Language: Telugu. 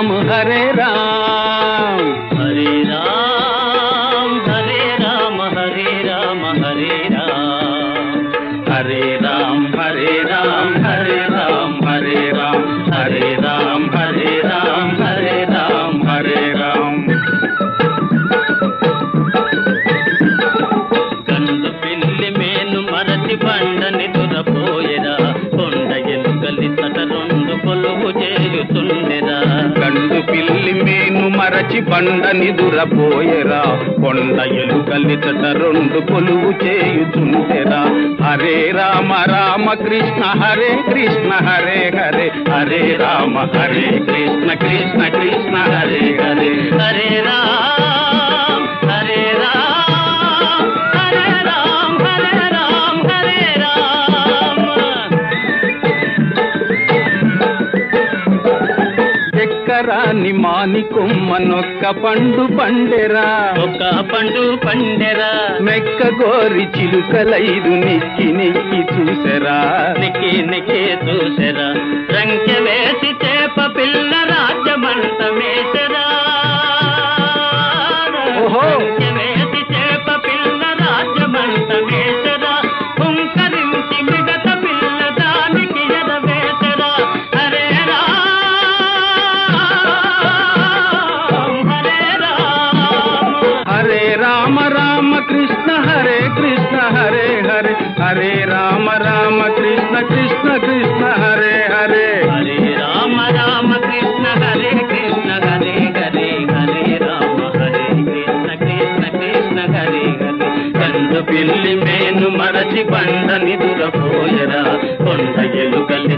రామ్ హరే రామ్ హరే రామ్ హరే రామ హరే రామ హరే రామ్ హరే రామ్ హరే రామ్ హరే రామ్ హరే రామ్ హరే రామ్ హరే రామ్ హరే రామ్ హరే రామ్ కందు పిల్లి మేను మరచి బండని దురపోయెరా కొండ ఎలుకలి తట రెండు కొలువు చేయుతుండెరా గండు పిల్లి మేను మరచి బండని దురపోయెరా కొండ ఎలుకలి చట రెండు కొలువు చేయుచుంటెరా హరే రామ రామ కృష్ణ హరే కృష్ణ హరే హరే హరే రామ హరే కృష్ణ కృష్ణ కృష్ణ హరే హరే హరే రామ్ హరే రామ్ హరే రామ్ హరే రామ్ హరే రామ్ ఎక్కరాని మాని కొమ్మనొక్క పండు పండెరా ఒక పండు పండెరా మెక్క గోరి చిలుకలైదు నిక్కి నిక్కి చూసెరా నిక్కి నిక్కి చూసెరా రంకె వేసి చేప పిల్ల రాజ్యమంత మేసరా ఓహో. రంకె వేసి చేప పిల్ల రాజ్యమంత మేసరా హుంకరించి మిగత పిల్ల దానికి ఎదవేసరా హరే రామ్ హరే రామ్ హరే రామ రామ కృష్ణ హరే కృష్ణ హరే హరే హరే రామ రామ కృష్ణ కృష్ణ కృష్ణ హరే హరే హరే రామ రామ కృష్ణ హరే కృష్ణ హరే హరే హరే రామ హరే కృష్ణ కృష్ణ కృష్ణ హరే హరే కందు పిల్లి మేను మరచి బండని దురపోయరా కొండ ఎలుకలి